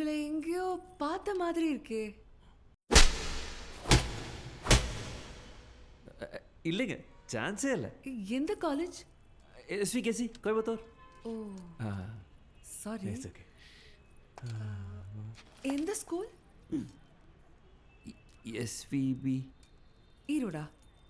உங்களை எங்கேயோ பார்த்த மாதிரி இருக்கே இல்லைங்க சான்ஸே இல்லை எந்த college SVKC Coimbatore oh sorry it's okay எந்த ஸ்கூல் எஸ்விபி ஈரோடா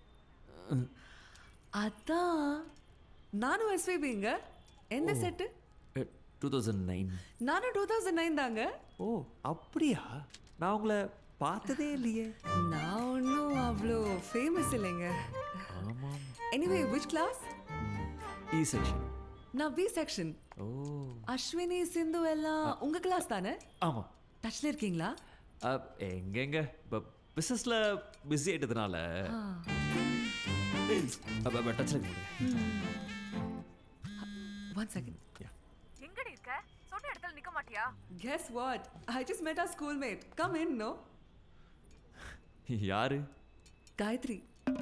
அதான் நானும் எஸ்விபிங்க எந்த செட்டு டூ தௌசண்ட் நைன் நானும் டூ தௌசண்ட் நைன் தாங்க ஓ அப்படியா நான் உங்களை பார்த்ததே இல்லையே நான் ஒன்றும் அவ்வளோ ஃபேமஸ் இல்லைங்க ஆமாம் anyway which class E section நான் B section oh Ashwini Sindhu எல்லாம் உங்க கிளாஸ் தானே ஆமாம் டச்ல இருக்கீங்களா அஹ், எங்கெங்க இப்போ பிஸ்னஸில் பிஸி ஆயிட்டதுனால டச்சில் ஒன் செகண்ட் எங்கடி இருக்க சொன்ன இடத்துல நிக்க மாட்டியா guess what I just met our schoolmate come in no யாரு காயத்ரி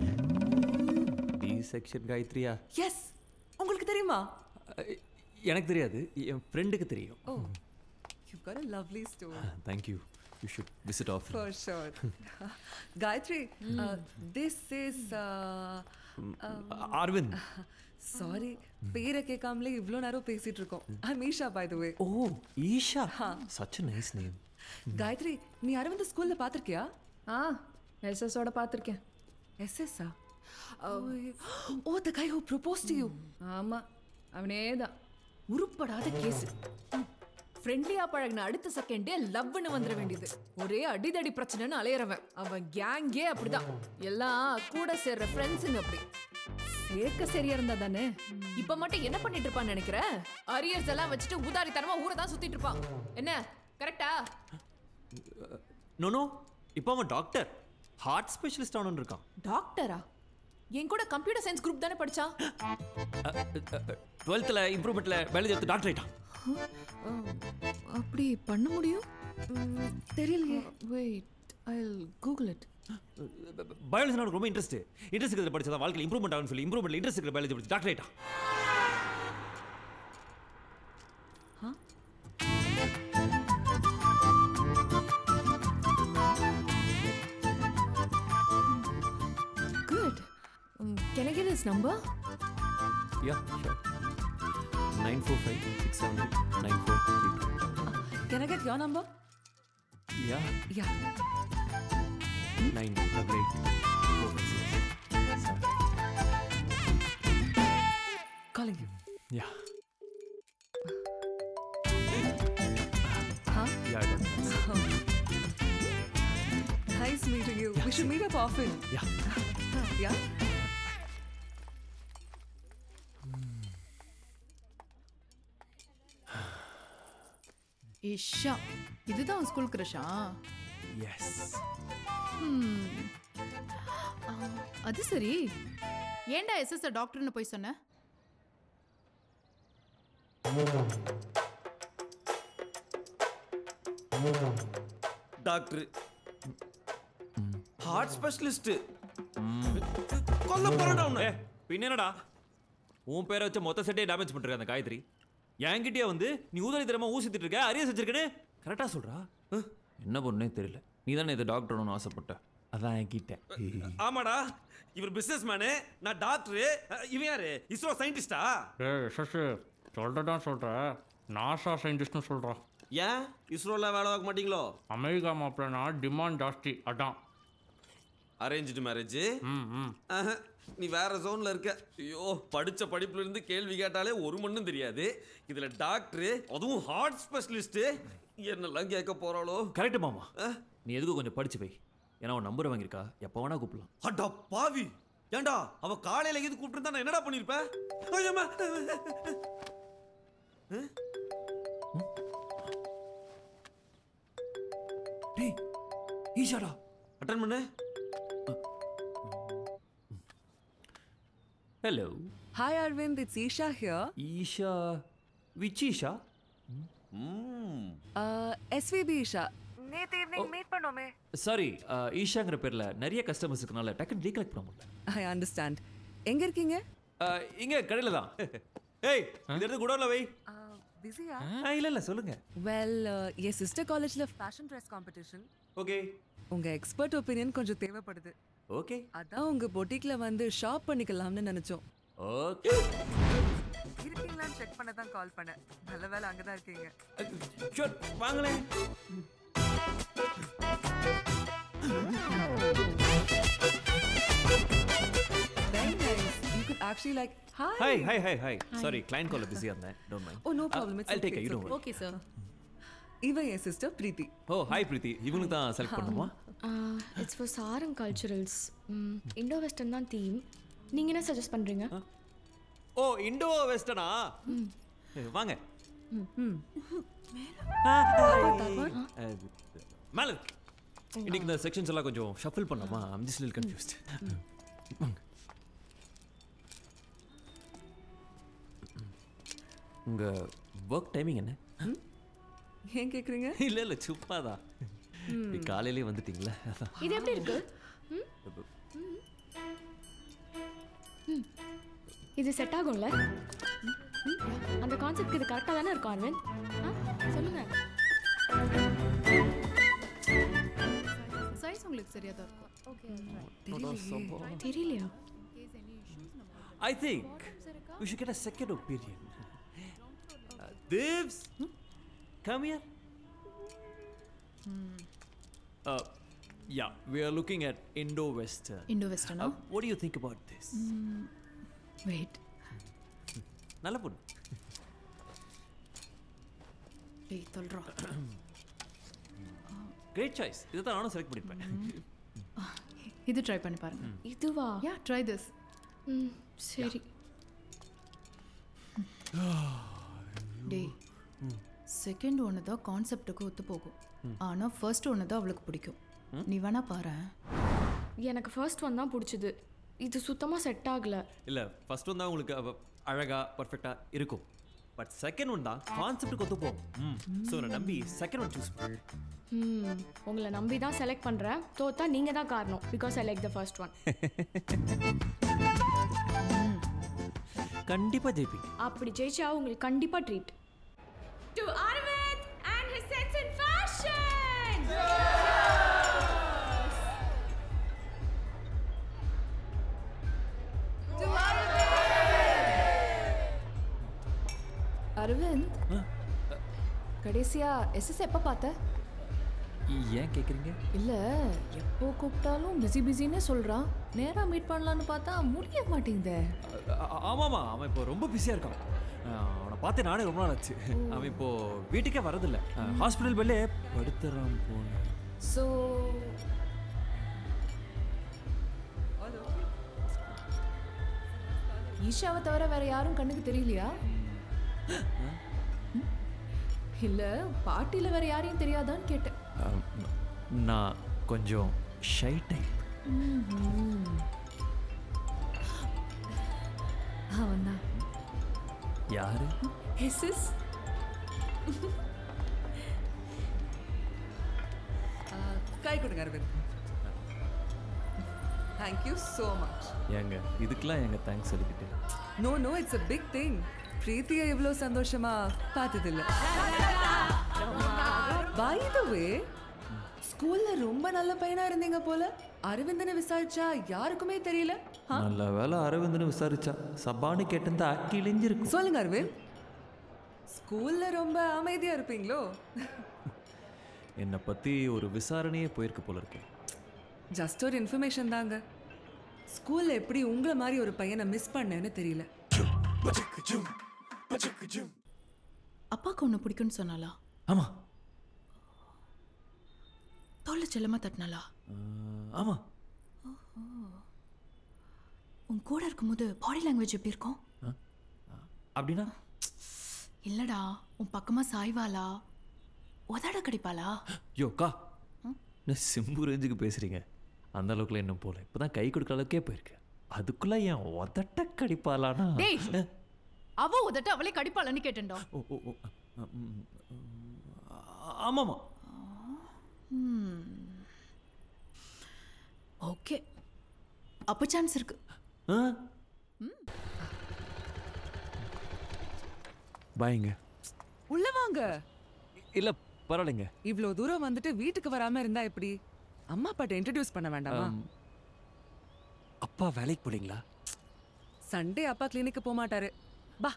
டி செக்ஷன் காயத்ரியா எஸ் உங்களுக்கு தெரியுமா அஹ், எனக்கு தெரியாது என் ஃப்ரெண்டுக்கு தெரியும் oh you've got a lovely story thank you you should visit off for sure gayatri uh, this is uh, Aravind sorry பேரை கேட்காமலே இவ்வளோ நேரம் பேசிட்டு இருக்கோம் ஐ மீஷா by the way O Isha such nice name Gayatri நீ அரவிந்த் ஸ்கூல்ல பாத்திருக்கியா ஆ எஸ்எஸோட பார்த்துருக்கேன் எஸ்எஸ்ஸா oh the guy who propose to you ஆமா அவனே தான் உருப்படாத கேஸ் ஃப்ரெண்ட்லியா பழகின அடுத்த செகண்டே லவ்னு வந்துட வேண்டியது ஒரே அடிதடி பிரச்சனைன்னு அலையறவன் அவன் கேங்கே அப்படிதான் எல்லாம் கூட சேர்ற ஃப்ரெண்ட்ஸுங்க அப்படி சேர்க்க சரியா இருந்தா தானே இப்ப மட்டும் என்ன பண்ணிட்டு இருப்பான்னு நினைக்கிற அரியர்ஸ் எல்லாம் வச்சுட்டு உதாரித்தனமா ஊரை தான் சுத்திட்டு இருப்பான் என்ன கரெக்டா நோ இப்போ அவன் டாக்டர் ஹார்ட் ஸ்பெஷலிஸ்ட் ஆனு இருக்கான் டாக்டரா என் கூட கம்ப்யூட்டர் சயின்ஸ் குரூப் தானே படிச்சான் டுவெல்த்தில் இம்ப்ரூவ்மெண்ட்டில் வேலை எடுத்து டாக்டர் ஆயிட்டான் அப்படி பண்ண முடியும் தெரியலையே wait I Google it biology எனக்கு ரொம்ப இன்ட்ரெஸ்ட் இன்ட்ரெஸ்ட் இருக்கிறத படிச்சா வாழ்க்கையில் இம்ப்ரூவ்மெண்ட் ஆகும்னு சொல்லி இம்ப்ரூவ்மெண்ட் இன்ட்ரெஸ்ட் இருக்கிற பயாலஜி படிச்சு டாக்டர் ஆயிட்டான் good can I get his number yeah sure nine four five six seven eight nine four three two can I get your number yeah yeah nine double eight four five six seven calling you yeah Huh? Yeah Nice meeting you. We should meet up often. Yeah Yeah? Isha இதுதான் school கிரஷா S அது சரி ஏன்டா SS டாக்டர்னு போய் சொன்ன doctor heart specialist கொல்ல போறடா உன்னை ஏ பின்னடா உன் பேரை வச்ச மொத்த செட்டே டேமேஜ் பண்ணிருக்க அந்த காயத்ரி என்கிட்டயே வந்து நீ ஊதலை தரமா ஊசிட்டு இருக்க அரியஸ் வச்சிருக்கேன்னு கரெக்டா சொல்றா அஹ், என்ன பொண்ணே தெரியல நீ தானே இதை டாக்டர் ஒன்று ஆசைப்பட்ட அதான் என்கிட்ட ஆமாடா இவர் பிசினஸ் மேனு நான் டாக்டர் இவன் யாரு இஸ்ரோ சயின்டிஸ்டா ஏய் சசி சொல்கிறதான் சொல்கிறேன் நாசா சயின்டிஸ்ட்னு சொல்கிறான் ஏன் இஸ்ரோல வேலை பார்க்க மாட்டீங்களோ அமெரிக்கா மாப்பிள்ளனா டிமாண்ட் ஜாஸ்தி அதான் அரேஞ்சு மேரேஜ் ம் ம் நீ வேற ஜோன்ல இருக்க ஐயோ படிச்ச படிப்புல இருந்து கேள்வி கேட்டாலே ஒரு மண்ணும் தெரியாது இதுல டாக்டர் அதுவும் ஹார்ட் ஸ்பெஷலிஸ்ட் என்னெல்லாம் கேட்க போறாளோ கரெக்ட் மாமா நீ எதுக்கு கொஞ்சம் படிச்சு வை ஏன்னா அவன் நம்பர் வாங்கியிருக்கா எப்போ வேணா கூப்பிடலாம் அடா பாவி ஏன்டா அவ காலையில எது கூப்பிட்டு நான் என்னடா பண்ணிருப்பேன் ஐயம்மா. டேய் ஈஷாடா அட்டன் பண்ணு hello Hi Arvind, it's Isha here. Isha which Isha hmm Uh, SVB Isha. நேத்து ஈவினிங் மீட் பண்ணோமே சாரி ஈஷாங்கிற பேர்ல நிறைய கஸ்டமர்ஸ் இருக்கனால டக்குன்னு ரீகலெக்ட் பண்ண முடியல ஐ அண்டர்ஸ்டாண்ட் எங்க இருக்கீங்க Uh, இங்க கடையில தான் ஏய் இந்த இடத்து குடோன்ல வை பிஸியா ஆ இல்லை இல்லை சொல்லுங்க வெல் என் சிஸ்டர் காலேஜில் ஃபேஷன் ட்ரெஸ் காம்படிஷன் ஓகே உங்கள் எக்ஸ்பர்ட் ஒப்பீனியன் கொஞ்சம் தேவைப்படுது ஓகே அதான் உங்கள் பொட்டிக்கில் வந்து ஷாப் பண்ணிக்கலாம்னு நினச்சோம் ஓகே இருக்கீங்களான்னு செக் பண்ண தான் கால் பண்ணேன் நல்ல வேலை அங்கே தான் இருக்கீங்க ஷூர் வாங்களேன் Very nice. You could actually like, hi. Hi hi hi hi sorry client காலில் பிஸியாக இருந்தேன் don't mind Oh, no problem. It's I'll take okay. it, you It's don't okay. worry. Okay sir இவ என் sister பிரீத்தி ஓ hi பிரீத்தி இவங்களுக்கு தான் select பண்ணுமா it's for Saaram culturals Indo western தான் theme நீங்கள் என்ன சஜஸ்ட் பண்ணுறீங்க ஓ இண்டோ வெஸ்டர்னா வாங்க மேல இருக்கு. இன்னைக்கு இந்த செக்ஷன்ஸ் எல்லாம் கொஞ்சம் ஷஃபில் பண்ணலாமா ஐம் ஜஸ்ட் லில் கன்ஃபியூஸ்ட் உங்க ஒர்க் டைமிங் என்ன ஏன் கேட்குறீங்க இல்ல இல்ல சும்மாதான் இப்படி காலையிலேயே வந்துட்டீங்களா அதான் இது எப்படி இருக்கு ம்? ம். இது செட் ஆகும்ல ம்? அந்த கான்செப்ட் இது கரெக்டாக தானே இருக்கும் அரவிந்த் ஆ சொல்லுங்க சைஸ் உங்களுக்கு சரியா தான் இருக்கும் தெரியலையா I think we should get a second opinion. Uh, Divs, come here. Uh, yeah, we are looking at Indo-Western. Indo வெஸ்டர்னா Uh, what do you think about this? Wait நல்ல பொண்ணு டேய் சொல்றோம் கிரேட் சாய்ஸ் இதை தான் நானும் செலக்ட் பண்ணியிருப்பேன் இது ட்ரை பண்ணி பாருங்க இதுவா யா ட்ரை திஸ் ம் சரி டேய் செகண்ட் ஒன்று தான் கான்செப்டுக்கு ஒத்து போகும் ஆனால் ஃபர்ஸ்ட் ஒன்று தான் அவளுக்கு பிடிக்கும் நீ வேணா பாரு எனக்கு ஃபர்ஸ்ட் ஒன் தான் பிடிச்சது இது சுத்தமாக செட் ஆகலை இல்லை ஃபர்ஸ்ட் ஒன் தான் உங்களுக்கு அவ அழகா பர்ஃபெக்டாக இருக்கும் பட் செகண்ட் ஒன் தான் கான்செப்ட்டுக்கு ஒத்து போகும் ம் ஸோ நான் நம்பி செகண்ட் ஒன் சூஸ் பண்ணேன் ம் உங்களை நம்பி தான் செலக்ட் பண்ணுறேன் தோத்தா நீங்கள் தான் காரணம் because I like the first one கண்டிப்பாக ஜெயிப்பீங்க அப்படி ஜெயிச்சா உங்களுக்கு கண்டிப்பாக treat to Aravind and his sense in fashion Aravind கடைசியா எஸ்எஸ் எப்போ பார்த்த ஏன் கேட்குறீங்க இல்ல எப்போ கூப்பிட்டாலும் பிஸி பிஸின்னு சொல்றான் நேரா மீட் பண்ணலான்னு பார்த்தா முடிய மாட்டேங்குதே ஆ- ஆமாமா அவன் இப்போ ரொம்ப பிஸியாக இருக்கான் ஆ, அவனை பார்த்து நானே ரொம்ப நாள் ஆச்சு அவன் இப்போ வீட்டுக்கே வரதில்ல ஹாஸ்பிட்டல் பெல்லே படுத்துறான் போன ஸோ ஈஷாவை தவிர வேற யாரும் கண்ணுக்கு தெரியலையா இல்ல பாட்டியில வேற யாரையும் தெரியாதான்னு கேட்டேன் நான் கொஞ்சம் ஷை டைப் அவன் தான் யாரு எஸ்எஸ் கை கொடுங்க அரவிந்த் தேங்க்யூ ஸோ மச் ஏங்க இதுக்கெல்லாம் எங்க தேங்க்ஸ் சொல்லிக்கிட்டு no no it's a big thing பிரீத்தியை இவ்வளோ சந்தோஷமா பார்த்ததில்ல பை த வே ஸ்கூல்ல ரொம்ப நல்ல பையனா இருந்தீங்க போல அரவிந்தனை விசாரிச்சா யாருக்குமே தெரியல ஆ? நல்ல வேலை அரவிந்தனு விசாரிச்சா சபான்னு கேட்டிருந்தா கிழிஞ்சிருக்கும் சொல்லுங்க அரவிந்த் ஸ்கூல்ல ரொம்ப அமைதியா இருப்பீங்களோ என்னை பத்தி ஒரு விசாரணையே போயிருக்கு போல இருக்கு ஜஸ்ட் ஒரு இன்ஃபர்மேஷன் தாங்க ஸ்கூல்ல எப்படி உங்களை மாதிரி ஒரு பையனை மிஸ் பண்ணேன்னு தெரியல அப்பாவுக்கு ஒன்று பிடிக்கும்னு சொன்னாலா ஆமா தோல்ல செல்லமா தட்டினாலா அஹ், ஆமா உன் கூட இருக்கும்போது பாடி லாங்குவேஜ் எப்படி இருக்கும் அப்படின்னா இல்லடா உன் பக்கமா சாய்வாளா உதட கடிப்பாளா யோக்கா என்ன சிம்பு ரேஞ்சுக்கு பேசுறீங்க அந்த அளவுக்குலாம் இன்னும் போல இப்பதான் கை கொடுக்குற அளவுக்கே போயிருக்கு அதுக்குள்ள என் உதட்ட கடிப்பாலானா டேய் அவ உதட்ட அவளே கடிப்பாளான்னு கேட்டேன்டா ஓ ஓ ஓ அ, ம், ம், ஆ- ஆமாமா ஓகே அப்போ சான்ஸ் இருக்கு ஆ பாய்ங்க உள்ள வாங்க இல்லை பரவாயில்லைங்க இவ்ளோ தூரம் வந்துட்டு வீட்டுக்கு வராம இருந்தா எப்படி அம்மா அப்பாட்ட இன்ட்ரடியூஸ் பண்ண வேண்டாமா ஆம், அப்பா வேலைக்கு போலீங்களா சண்டே அப்பா கிளினிக்கு போக மாட்டாரு பா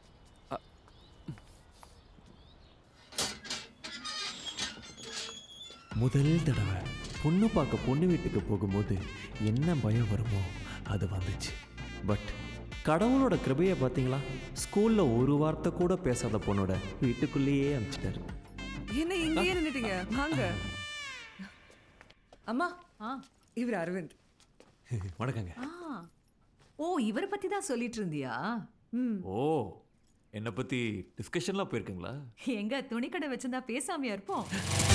முதல் தடவை பொண்ணு பார்க்க பொண்ணு வீட்டுக்கு போகும்போது என்ன பயம் வருமோ அது வந்துச்சு பட் கடவுளோட கிருபையை பார்த்தீங்களா ஸ்கூலில் ஒரு வார்த்தை கூட பேசாத பொண்ணோட வீட்டுக்குள்ளேயே அனுப்பிச்சிட்டாரு என்ன இங்கேயே நின்னுட்டீங்க வாங்க அம்மா ஆ இவர் அரவிந்த் வணக்கங்க ஆ ஓ இவரை பத்தி தான் சொல்லிட்டு இருந்தியா ஓ என்னை பற்றி டிஸ்கஷன்லாம் போயிருக்குங்களா எங்க துணிக்கடை வச்சிருந்தா பேசாமையா இருப்போம்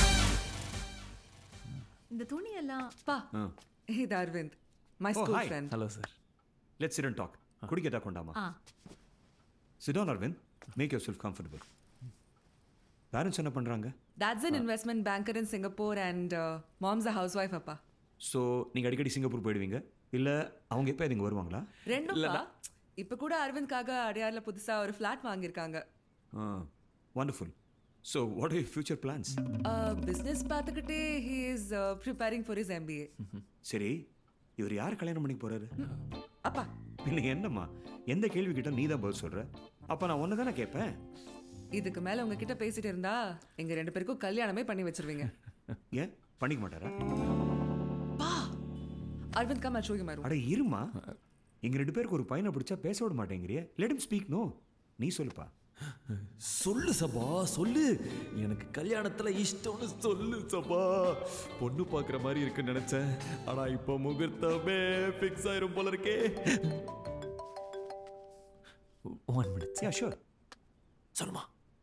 இந்த துணியெல்லாம் பா இது Aravind my Oh, school hi. Friend hello sir let's sit and talk குடிக்கட்டா கொண்டாமா ஆ sit down Aravind make yourself comfortable parents என்ன பண்ணுறாங்க Dad's an investment banker in Singapore and uh, mom's a housewife அப்பா ஸோ நீங்கள் அடிக்கடி சிங்கப்பூர் போயிடுவீங்க இல்லை அவங்க எப்போ இங்கே வருவாங்களா ரெண்டும் பா இப்ப கூட அரவிந்த்காக அடையார்ல புதுசா ஒரு ஃபிளாட் வாங்கியிருக்காங்க ஆ wonderful so what are future plans business பார்த்துக்கிட்டே he is preparing for is MBA சரி இவர் யார் கல்யாணம் பண்ணி போகிறாரு அப்பா பின்ன என்னம்மா எந்த கேள்வி கிட்ட நீ தான் பதில் சொல்கிற அப்போ நான் ஒன்று தானே கேட்பேன் இதுக்கு மேல உங்ககிட்ட பேசிட்டு இருந்தா எங்க ரெண்டு பேருக்கும் கல்யாணமே பண்ணி வச்சிருவீங்க ஏன் பண்ணிக்க மாட்டாரா பா அரவிந்த் கம் அச்சோகி மாறு அட இருமா எங்கள் ரெண்டு பேருக்கு ஒரு பையனை பிடிச்சா பேச விட மாட்டேங்கிறியே லெட் him ஸ்பீக் நோ நீ சொல்லுப்பா சொல்லு சபா சொல்லு எனக்கு கல்யாணத்துல இஷ்டம்னு சொல்லு சபா பொண்ணு பார்க்குற மாதிரி இருக்குன்னு நினைச்சேன் ஆனா இப்போ முகூர்த்தமே ஃபிக்ஸ் ஆயிரும் போல இருக்கே ஒன் மினிட் யா ஷூர் சொல்லுமா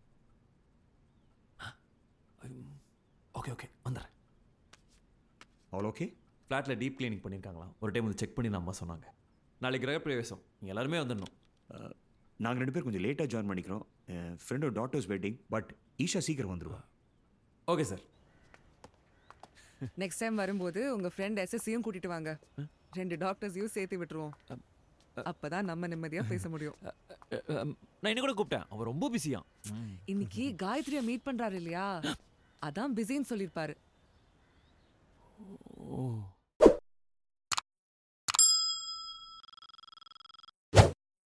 ஓகே ஓகே வந்துடுறேன் அவ்வளோ ஓகே ஃப்ளாட்டில் டீப் கிளீனிங் பண்ணியிருக்காங்களாம் ஒரு டைம் வந்து செக் பண்ணி நம்ம சொன்னாங்க நாளைக்கு கிரகப்பிரவேசம் நீங்கள் எல்லாருமே வந்துடணும் நாங்கள் ரெண்டு பேர் கொஞ்சம் லேட்டாக ஜாயின் பண்ணிக்கிறோம் என் ஃப்ரெண்டோட டாட்டர்ஸ் வெட்டிங் பட் ஈஷா சீக்கிரம் வந்துருவா ஓகே சார் நெக்ஸ்ட் டைம் வரும்போது உங்க ஃப்ரெண்ட் எஸ்எஸ்சியும் கூட்டிட்டு வாங்க ரெண்டு டாக்டர்ஸையும் சேர்த்து விட்டுருவோம் அப்பதான் நம்ம நிம்மதியா பேச முடியும் நான் என்ன கூட கூப்பிட்டேன் அவன் ரொம்ப பிஸியா இன்னைக்கு காயத்ரியை மீட் பண்றாரு இல்லையா அதான் பிஸின்னு சொல்லியிருப்பாரு ஓ